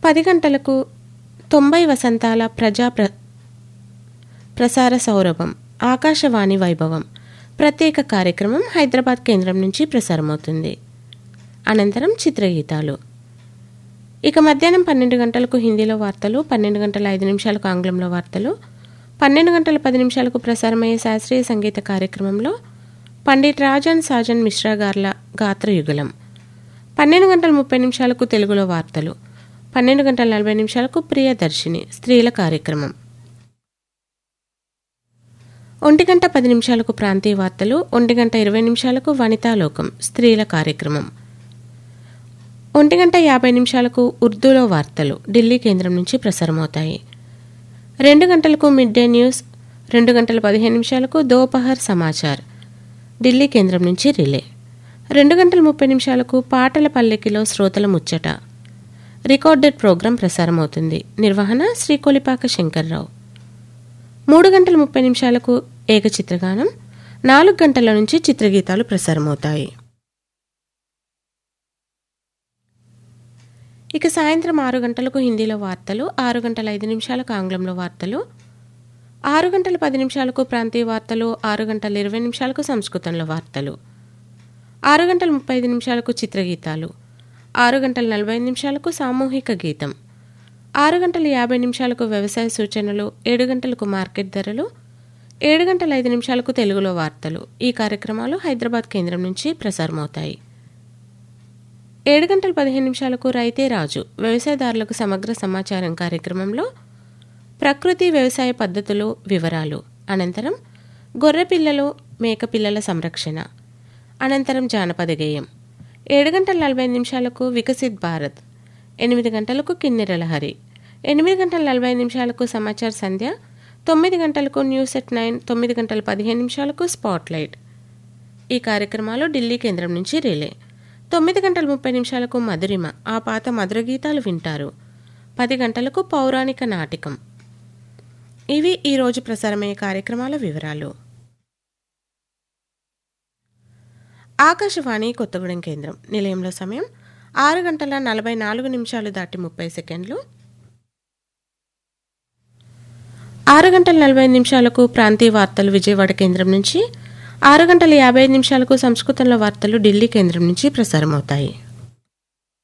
పది గంటలకు తొంభై వసంతాల ప్రజా ప్ర ప్రసార సౌరభం ఆకాశవాణి వైభవం ప్రత్యేక కార్యక్రమం హైదరాబాద్ కేంద్రం నుంచి ప్రసారమవుతుంది అనంతరం చిత్రగీతాలు ఇక మధ్యాహ్నం పన్నెండు గంటలకు హిందీలో వార్తలు పన్నెండు గంటల ఐదు నిమిషాలకు ఆంగ్లంలో వార్తలు పన్నెండు గంటల పది నిమిషాలకు ప్రసారమయ్యే శాస్త్రీయ సంగీత కార్యక్రమంలో పండిట్ రాజన్ సాజన్ మిశ్రా గార్ల గాత్రయుగలం పన్నెండు గంటల ముప్పై నిమిషాలకు తెలుగులో వార్తలు పన్నెండు గంటల నలభై నిమిషాలకు ప్రియదర్శిని స్త్రీల కార్యక్రమం ఒంటి గంట పది నిమిషాలకు ప్రాంతీయ వార్తలు ఒంటి గంట ఇరవై నిమిషాలకు వనితాలోకం స్త్రీల కార్యక్రమం ఒంటి గంట యాభై నిమిషాలకు ఉర్దూలో వార్తలు ఢిల్లీ కేంద్రం నుంచి ప్రసారమవుతాయి రెండు గంటలకు మిడ్ డే న్యూస్ రెండు గంటల పదిహేను నిమిషాలకు దోపహర్ సమాచార్ ఢిల్లీ కేంద్రం నుంచి రిలే రెండు గంటల ముప్పై నిమిషాలకు పాటల పల్లెకిలో శ్రోతల ముచ్చట రికార్డెడ్ ప్రోగ్రాం ప్రసారమవుతుంది నిర్వహణ శ్రీకొలిపాక శంకర్రావు మూడు గంటల ముప్పై నిమిషాలకు ఏకచిత్రగానం నాలుగు గంటల నుంచి చిత్రగీతాలు ప్రసారమవుతాయి ఇక సాయంత్రం ఆరు గంటలకు హిందీలో వార్తలు ఆరు గంటల ఐదు నిమిషాలకు ఆంగ్లంలో వార్తలు ఆరు గంటల పది నిమిషాలకు ప్రాంతీయ వార్తలు ఆరు గంటల ఇరవై నిమిషాలకు సంస్కృతంలో వార్తలు ఆరు గంటల ముప్పై ఐదు నిమిషాలకు చిత్రగీతాలు ఆరు గంటల నలభై ఐదు నిమిషాలకు సామూహిక గీతం ఆరు గంటల యాభై నిమిషాలకు వ్యవసాయ సూచనలు ఏడు గంటలకు మార్కెట్ ధరలు ఏడు గంటల ఐదు నిమిషాలకు తెలుగులో వార్తలు ఈ కార్యక్రమాలు హైదరాబాద్ కేంద్రం నుంచి ప్రసారమవుతాయి ఏడు గంటల పదిహేను నిమిషాలకు రైతే రాజు వ్యవసాయదారులకు సమగ్ర సమాచారం కార్యక్రమంలో ప్రకృతి వ్యవసాయ పద్ధతులు వివరాలు అనంతరం గొర్రె పిల్లలు మేక పిల్లల సంరక్షణ అనంతరం జానపద గేయం ఏడు గంటల నలభై నిమిషాలకు వికసిత్ భారత్ ఎనిమిది గంటలకు కిన్నెరల హరి ఎనిమిది గంటల నలభై నిమిషాలకు సమాచార సంధ్య తొమ్మిది గంటలకు న్యూస్ ఎట్ నైన్ తొమ్మిది గంటల పదిహేను నిమిషాలకు స్పాట్ లైట్ ఈ కార్యక్రమాలు ఢిల్లీ కేంద్రం నుంచి రిలే తొమ్మిది గంటల ముప్పై నిమిషాలకు మధురిమ ఆ పాత మధుర గీతాలు వింటారు పది గంటలకు పౌరాణిక నాటకం ఇవి ఈరోజు ప్రసారమయ్యే కార్యక్రమాల వివరాలు ఆకాశవాణి కొత్తగూడెం కేంద్రం నిలయంలో సమయం ఆరు గంటల నలభై నాలుగు నిమిషాలు దాటి ముప్పై సెకండ్లు ఆరు గంటల నలభై నిమిషాలకు ప్రాంతీయ వార్తలు విజయవాడ కేంద్రం నుంచి ఆరు గంటల యాభై నిమిషాలకు సంస్కృతంలో వార్తలు ఢిల్లీ కేంద్రం నుంచి ప్రసారమవుతాయి